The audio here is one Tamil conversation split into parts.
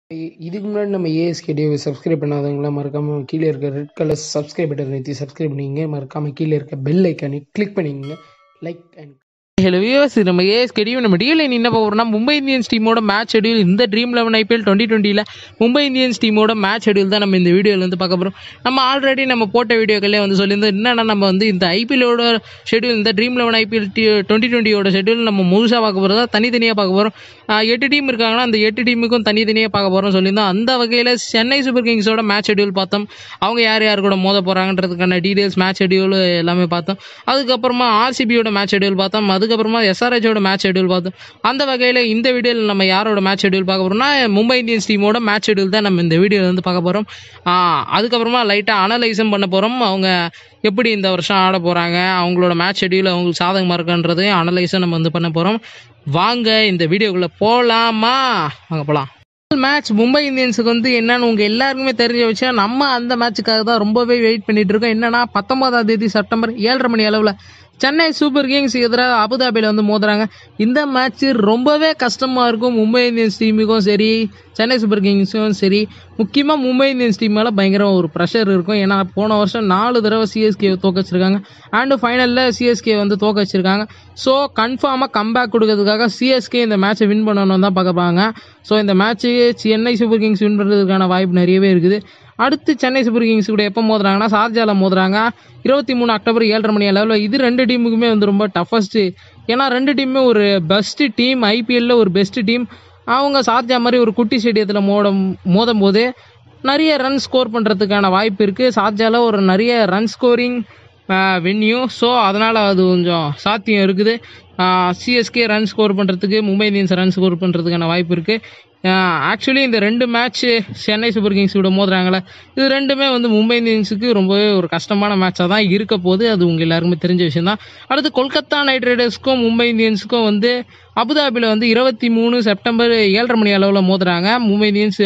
இ- இதுக்கு முன்னாடி நம்ம ஏஎஸ்கே டிவி சப்ஸ்கிரைப் பண்ணாதவங்களாம் மறக்காம கீழே இருக்க ரெட் கலர் சப்ஸ்கிரைப் பட்டன் நிறுத்தி சப்ஸ்கிரைப் பண்ணிங்க மறக்காம கீழே இருக்க பெல் ஐக்கானி கிளிக் பண்ணிக்கங்க லைக் அண்ட் ஹலோ வியூவர்ஸ் நம்ம ஏஎஸ் கெடியும் நம்ம டிஎல் என்ன போகிறோம்னா மும்பை இந்தியன்ஸ் டீமோட மேட்ச் ஷெடியூல் இந்த ட்ரீம் லெவன் ஐபிஎல் டுவெண்ட்டி டுவெண்ட்டியில் மும்பை இந்தியன்ஸ் டீமோட மேட்ச் ஷெடியூல் தான் நம்ம இந்த வீடியோவில் வந்து பார்க்க போகிறோம் நம்ம ஆல்ரெடி நம்ம போட்ட வீடியோக்களே வந்து சொல்லியிருந்தோம் என்னன்னா நம்ம வந்து இந்த ஐபிஎலோட ஷெடியூல் இந்த ட்ரீம் லெவன் ஐபிஎல் டுவெண்ட்டி டுவெண்ட்டியோட ஷெடியூல் நம்ம முழுசாக பார்க்க போகிறதா தனித்தனியாக பார்க்க போகிறோம் எட்டு டீம் இருக்காங்கன்னா அந்த எட்டு டீமுக்கும் தனித்தனியாக பார்க்க போகிறோம் சொல்லியிருந்தோம் அந்த வகையில் சென்னை சூப்பர் கிங்ஸோட மேட்ச் ஷெடியூல் பார்த்தோம் அவங்க யார் யார் கூட மோத போகிறாங்கன்றதுக்கான டீடைல்ஸ் மேட்ச் ஷெடியூல் எல்லாமே பார்த்தோம் அதுக்கப்புறமா ஆர்சிபியோட மேட்ச் ஷெடியூல் பார்த்தோம் அதுக்கப்புறமா எஸ்ஆர்ஹெச்சோட மேட்ச் ஷெடியூல் பார்த்தோம் அந்த வகையில் இந்த வீடியோவில் நம்ம யாரோட மேட்ச் ஷெடியூல் பார்க்க போகிறோம்னா மும்பை இந்தியன்ஸ் டீமோட மேட்ச் ஷெடியூல் தான் நம்ம இந்த வீடியோவில் வந்து பார்க்க போகிறோம் அதுக்கப்புறமா லைட்டாக அனலைஸும் பண்ண போகிறோம் அவங்க எப்படி இந்த வருஷம் ஆட போகிறாங்க அவங்களோட மேட்ச் ஷெடியூல் அவங்களுக்கு சாதகமாக இருக்குன்றதையும் அனலைஸும் நம்ம வந்து பண்ண போகிறோம் வாங்க இந்த வீடியோக்குள்ளே போகலாமா வாங்க போகலாம் மேட்ச் மும்பை இந்தியன்ஸுக்கு வந்து என்னன்னு உங்க எல்லாருக்குமே தெரிஞ்ச விஷயம் நம்ம அந்த மேட்சுக்காக தான் ரொம்பவே வெயிட் பண்ணிட்டு இருக்கோம் என்னன்னா பத்தொன்பதாம் தேதி செப்டம்பர் ஏழரை மணி அளவில் சென்னை சூப்பர் கிங்ஸ் எதிராக அபுதாபியில் வந்து மோதுறாங்க இந்த மேட்ச் ரொம்பவே கஷ்டமா இருக்கும் மும்பை இந்தியன்ஸ் டீமுக்கும் சரி சென்னை சூப்பர் கிங்ஸும் சரி முக்கியமாக மும்பை இந்தியன்ஸ் டீம் மேலே பயங்கர ஒரு ப்ரெஷர் இருக்கும் ஏன்னா போன வருஷம் நாலு தடவை சிஎஸ்கே தோக்கச்சிருக்காங்க அண்டு ஃபைனலில் சிஎஸ்கே வந்து தோக்க வச்சிருக்காங்க ஸோ கன்ஃபார்மாக கம்பேக் கொடுக்கறதுக்காக சிஎஸ்கே இந்த மேட்சை வின் பண்ணணும் தான் பார்க்கப்பாங்க ஸோ இந்த match Chennai Super Kings win பண்ணுறதுக்கான வாய்ப்பு நிறையவே இருக்குது அடுத்து சென்னை சூப்பர் கிங்ஸ் கூட எப்போ மோதுறாங்கன்னா ஷார்ஜால மோதுறாங்க இருபத்தி மூணு அக்டோபர் ஏழரை மணி அளவில் இது ரெண்டு டீமுக்குமே வந்து ரொம்ப டஃபஸ்ட்டு ஏன்னா ரெண்டு டீமுமே ஒரு பெஸ்ட் டீம் ஐபிஎல்ல ஒரு பெஸ்ட் டீம் அவங்க ஷார்ஜா மாதிரி ஒரு குட்டி ஸ்டேடியத்தில் மோத மோதும் போது நிறைய ரன் ஸ்கோர் பண்ணுறதுக்கான வாய்ப்பு இருக்குது ஷார்ஜால ஒரு நிறைய ரன் ஸ்கோரிங் வென்யூ ஸோ அதனால் அது கொஞ்சம் சாத்தியம் இருக்குது சிஎஸ்கே ரன் ஸ்கோர் பண்ணுறதுக்கு மும்பை இந்தியன்ஸ் ரன் ஸ்கோர் பண்ணுறதுக்கான வாய்ப்பு இருக்குது ஆக்சுவலி இந்த ரெண்டு மேட்ச்சு சென்னை சூப்பர் கிங்ஸ் கூட மோதுறாங்களே இது ரெண்டுமே வந்து மும்பை இந்தியன்ஸுக்கு ரொம்பவே ஒரு கஷ்டமான மேட்சாக தான் இருக்க போது அது உங்கள் எல்லாருக்குமே தெரிஞ்ச விஷயம் தான் அடுத்து கொல்கத்தா நைட் ரைடர்ஸ்க்கும் மும்பை இந்தியன்ஸுக்கும் வந்து அபுதாபியில் வந்து இருபத்தி மூணு செப்டம்பர் ஏழரை மணி அளவில் மோதுறாங்க மும்பை இந்தியன்ஸ்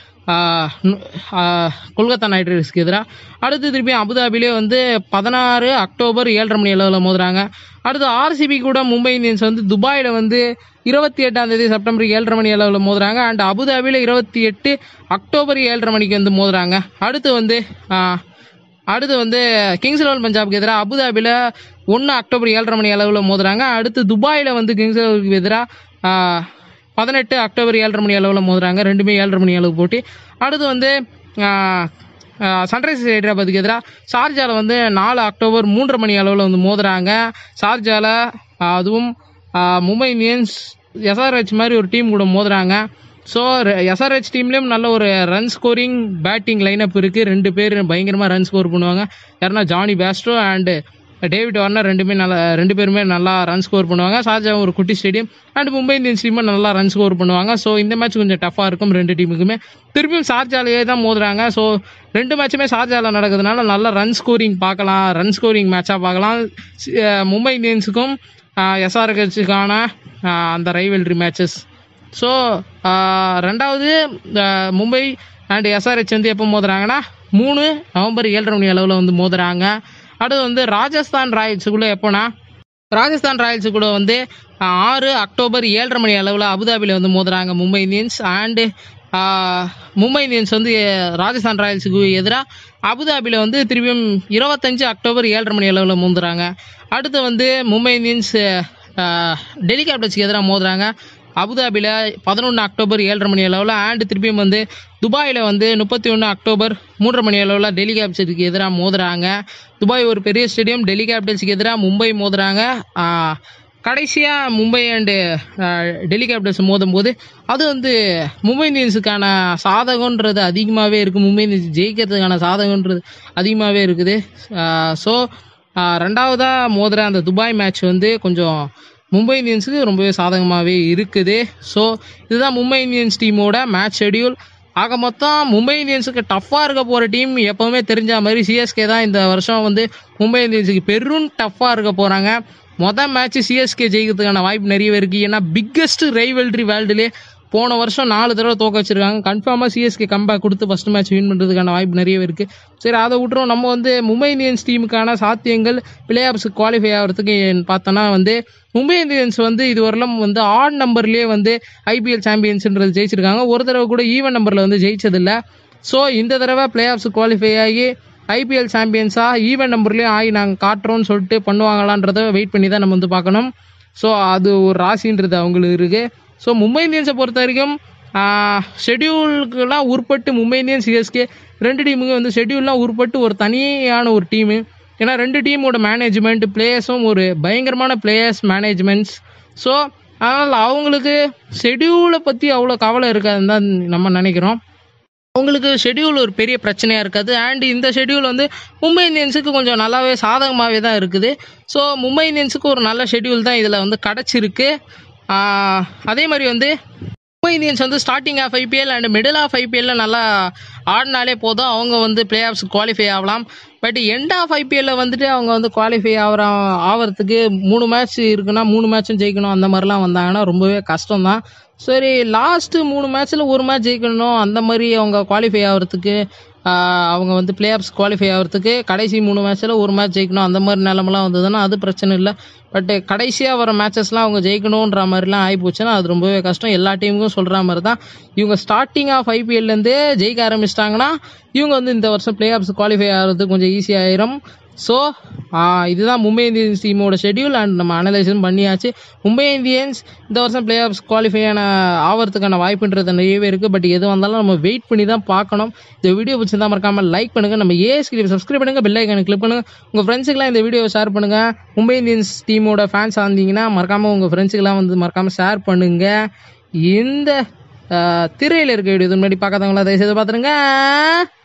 கொல்கத்தா நைட் ரைடர்ஸ்க்கு எதிராக அடுத்து திருப்பி அபுதாபிலே வந்து பதினாறு அக்டோபர் ஏழரை மணி அளவில் மோதுறாங்க அடுத்து ஆர்சிபி கூட மும்பை இந்தியன்ஸ் வந்து துபாயில் வந்து இருபத்தி எட்டாம் தேதி செப்டம்பர் ஏழரை மணி அளவில் மோதுறாங்க அண்ட் அபுதாபியில் இருபத்தி எட்டு அக்டோபர் ஏழரை மணிக்கு வந்து மோதுறாங்க அடுத்து வந்து அடுத்து வந்து கிங்ஸ் லெவல் பஞ்சாப்க்கு எதிராக அபுதாபியில் ஒன்று அக்டோபர் ஏழரை மணி அளவில் மோதுறாங்க அடுத்து துபாயில் வந்து கிங்ஸ் லெவலுக்கு எதிராக பதினெட்டு அக்டோபர் ஏழரை மணி அளவில் மோதுறாங்க ரெண்டுமே ஏழரை மணி அளவு போட்டி அடுத்து வந்து சன்ரைசர்ஸ் ஹைதராபாத்துக்கு எதிராக ஷார்ஜாவில் வந்து நாலு அக்டோபர் மூன்றரை மணி அளவில் வந்து மோதுறாங்க ஷார்ஜாவில் அதுவும் மும்பை இந்தியன்ஸ் எஸ்ஆர்ஹெச் மாதிரி ஒரு டீம் கூட மோதுறாங்க ஸோ எஸ்ஆர்ஹெச் டீம்லேயும் நல்ல ஒரு ரன் ஸ்கோரிங் பேட்டிங் லைனப் இருக்குது ரெண்டு பேர் பயங்கரமாக ரன் ஸ்கோர் பண்ணுவாங்க யாருன்னா Jonny Bairstow and David Warner ரெண்டுமே நல்லா ரெண்டு பேருமே நல்லா ரன் ஸ்கோர் பண்ணுவாங்க ஷார்ஜா ஒரு குட்டி ஸ்டேடியம் அண்ட் மும்பை இந்தியன்ஸ் டீமும் நல்லா ரன் ஸ்கோர் பண்ணுவாங்க ஸோ இந்த மேட்ச் கொஞ்சம் டஃப்பாக இருக்கும் ரெண்டு டீமுக்குமே திருப்பியும் ஷார்ஜாலேயே தான் மோதுறாங்க ஸோ ரெண்டு மேட்சுமே ஷார்ஜாவில் நடக்கிறதுனால நல்ல ரன் ஸ்கோரிங் பார்க்கலாம் ரன் ஸ்கோரிங் மேட்சாக பார்க்கலாம் மும்பை இந்தியன்ஸுக்கும் எஸ்ஆர்ஹெச்சுக்கான அந்த ரைவல்ரி மேட்சஸ் ஸோ ரெண்டாவது மும்பை அண்ட் எஸ்ஆர்ஹெச் வந்து எப்போ மோதுறாங்கன்னா மூணு நவம்பர் ஏழரை மணி அளவில் வந்து மோதுறாங்க அடுத்து வந்து ராஜஸ்தான் ராயல்ஸுக்குள்ளே எப்போனா ராஜஸ்தான் ராயல்ஸு கூட வந்து ஆறு அக்டோபர் ஏழரை மணி அளவில் அபுதாபியில் வந்து மோதுறாங்க Mumbai Indians and Mumbai Indians வந்து ராஜஸ்தான் ராயல்ஸுக்கு எதிராக அபுதாபியில் வந்து திருப்பியும் இருபத்தஞ்சு அக்டோபர் ஏழரை மணி அளவில் மோதுறாங்க அடுத்து வந்து மும்பை இந்தியன்ஸ் டெல்லி கேபிட்டல்ஸ்க்கு எதிராக மோதுறாங்க அபுதாபியில் பதினொன்று அக்டோபர் ஏழரை மணி அளவில் அண்டு திருப்பியும் வந்து துபாயில் வந்து முப்பத்தி ஒன்று அக்டோபர் மூன்றரை மணி அளவில் டெல்லி கேபிட்டல்ஸுக்கு எதிராக மோதுறாங்க துபாய் ஒரு பெரிய ஸ்டேடியம் டெல்லி கேபிட்டல்ஸுக்கு எதிராக மும்பை மோதுறாங்க கடைசியாக மும்பை அண்டு டெல்லி கேபிட்டல்ஸ் மோதும் போது அது வந்து மும்பை இந்தியன்ஸுக்கான சாதகன்றது அதிகமாகவே இருக்குது மும்பை இந்தியன்ஸ் ஜெயிக்கிறதுக்கான சாதகன்றது அதிகமாகவே இருக்குது ஸோ ரெண்டாவதாக மோதுற அந்த துபாய் மேட்ச் வந்து கொஞ்சம் மும்பை இந்தியன்ஸுக்கு ரொம்பவே சாதகமாகவே இருக்குது ஸோ இதுதான் மும்பை இந்தியன்ஸ் டீமோட மேட்ச் ஷெடியூல் ஆக மொத்தம் மும்பை இந்தியன்ஸுக்கு டஃப்பாக இருக்க போகிற டீம் எப்போவுமே தெரிஞ்ச மாதிரி சிஎஸ்கே தான் இந்த வருஷம் வந்து மும்பை இந்தியன்ஸுக்கு பெரும் டஃப்பாக இருக்க போகிறாங்க மொதல் மேட்ச் சிஎஸ்கே ஜெயிக்கிறதுக்கான வாய்ப்பு நிறையவே இருக்குது ஏன்னா பிக்கஸ்ட் ரைவல்ரி வேர்ல்டுலே போன வருஷம் நாலு தடவை தோக்க வச்சிருக்காங்க கன்ஃபார்மாக சிஎஸ்கே கம்பேக் கொடுத்து ஃபர்ஸ்ட் மேட்ச் வின் பண்ணுறதுக்கான வாய்ப்பு நிறையவே இருக்குது சரி அதை விட்டுரும் நம்ம வந்து மும்பை இந்தியன்ஸ் டீமுக்கான சாத்தியங்கள் பிளே ஆஃப்ஸுக்கு குவாலிஃபை ஆகிறதுக்கு பார்த்தோன்னா வந்து மும்பை இந்தியன்ஸ் வந்து இதுவரையிலும் வந்து ஆட் நம்பர்லேயே வந்து ஐபிஎல் சாம்பியன்ஸ்ன்றது ஜெயிச்சிருக்காங்க ஒரு தடவை கூட ஈவன் நம்பரில் வந்து ஜெயிச்சதில்லை ஸோ இந்த தடவை பிளே ஆஃப்ஸ் குவாலிஃபை ஆகி ஐபிஎல் சாம்பியன்ஸாக ஈவன் நம்பர்லேயும் ஆகி நாங்கள் காட்டுறோம்னு சொல்லிட்டு பண்ணுவாங்களான்றத வெயிட் பண்ணி தான் நம்ம வந்து பார்க்கணும் ஸோ அது ஒரு ராசின்றது அவங்களுக்கு இருக்குது ஸோ மும்பை இந்தியன்ஸை பொறுத்த வரைக்கும் ஷெட்யூலுக்குலாம் உட்பட்டு மும்பை இந்தியன்ஸ் சிஎஸ்கே ரெண்டு டீமுக்கு வந்து ஷெட்யூல்லாம் உட்பட்டு ஒரு தனியான ஒரு டீமு ஏன்னா ரெண்டு டீமோட மேனேஜ்மெண்ட் பிளேயர்ஸும் ஒரு பயங்கரமான பிளேயர்ஸ் மேனேஜ்மெண்ட்ஸ் ஸோ அதனால் அவங்களுக்கு ஷெட்யூலை பற்றி அவ்வளோ கவலை இருக்காதுன்னு தான் நம்ம நினைக்கிறோம் அவங்களுக்கு ஷெட்யூல் ஒரு பெரிய பிரச்சனையாக இருக்காது அண்ட் இந்த ஷெட்யூல் வந்து மும்பை இந்தியன்ஸுக்கு கொஞ்சம் நல்லாவே சாதகமாகவே தான் இருக்குது ஸோ மும்பை இந்தியன்ஸுக்கு ஒரு நல்ல ஷெட்யூல் தான் இதில் வந்து கிடச்சிருக்கு அதே மாதிரி வந்து மும்பை இந்தியன்ஸ் வந்து starting of IPL and middle of ஐபிஎல்ல நல்லா ஆடினாலே போதும் அவங்க வந்து பிளே ஆஃப்ஸ் குவாலிஃபை ஆகலாம் பட் எண்ட் ஆஃப் ஐபிஎல்ல வந்துட்டு அவங்க வந்து குவாலிஃபை ஆகிற ஆகிறதுக்கு மூணு மேட்ச் இருக்குன்னா மூணு மேட்சும் ஜெயிக்கணும் அந்த மாதிரிலாம் வந்தாங்கன்னா ரொம்பவே கஷ்டம் தான் சரி லாஸ்ட்டு மூணு மேட்ச்சில் ஒரு மேட்ச் ஜெயிக்கணும் அந்த மாதிரி அவங்க குவாலிஃபை ஆகிறதுக்கு அவங்க வந்து பிளே ஆஃப்ஸ் குவாலிஃபை ஆகிறதுக்கு கடைசி மூணு மேட்ச்சில் ஒரு மேட்ச் ஜெயிக்கணும் அந்த மாதிரி நிலமெல்லாம் வந்ததுன்னா அது பிரச்சனை இல்லை பட் கடைசியாக வர மேட்சஸ்லாம் அவங்க ஜெயிக்கணுன்ற மாதிரிலாம் ஆகி போச்சுன்னா அது ரொம்பவே கஷ்டம் எல்லா டீமுக்கும் சொல்கிற மாதிரி தான் இவங்க ஸ்டார்டிங் ஆஃப் ஐபிஎல்லேருந்தே ஜெயிக்க ஆரம்பிச்சிட்டாங்கன்னா இவங்க வந்து இந்த வருஷம் பிளே ஆஃப்ஸ் குவாலிஃபை ஆகிறது கொஞ்சம் ஈஸியாயிரும் ஸோ இதுதான் மும்பை இந்தியன்ஸ் டீமோட ஷெட்யூல் அண்ட் நம்ம அனலைஸும் பண்ணியாச்சு மும்பை இந்தியன்ஸ் இந்த வருஷம் பிளே ஆஃப்ஸ் குவாலிஃபையான ஆகிறதுக்கான வாய்ப்புன்றது நிறையவே இருக்குது பட் எது வந்தாலும் நம்ம வெயிட் பண்ணி தான் பார்க்கணும் இந்த வீடியோ பிடிச்சிருந்தா மறக்காமல் லைக் பண்ணுங்கள் நம்ம ஏஎஸ்கிரி சப்ஸ்கிரைப் பண்ணுங்கள் பெல் ஐக்கான கிளிக் பண்ணுங்கள் உங்கள் ஃப்ரெண்ட்ஸுக்கெல்லாம் இந்த வீடியோ ஷேர் பண்ணுங்கள் மும்பை இந்தியன்ஸ் டீமோட ஃபேன்ஸ் ஆனீங்கன்னா மறக்காமல் உங்கள் ஃப்ரெண்ட்ஸுக்கெல்லாம் வந்து மறக்காமல் ஷேர் பண்ணுங்கள் இந்த திரையில் இருக்க வீடியோ முன்னாடி பார்க்காதவங்களா தயவுசெய்து பார்த்துருங்க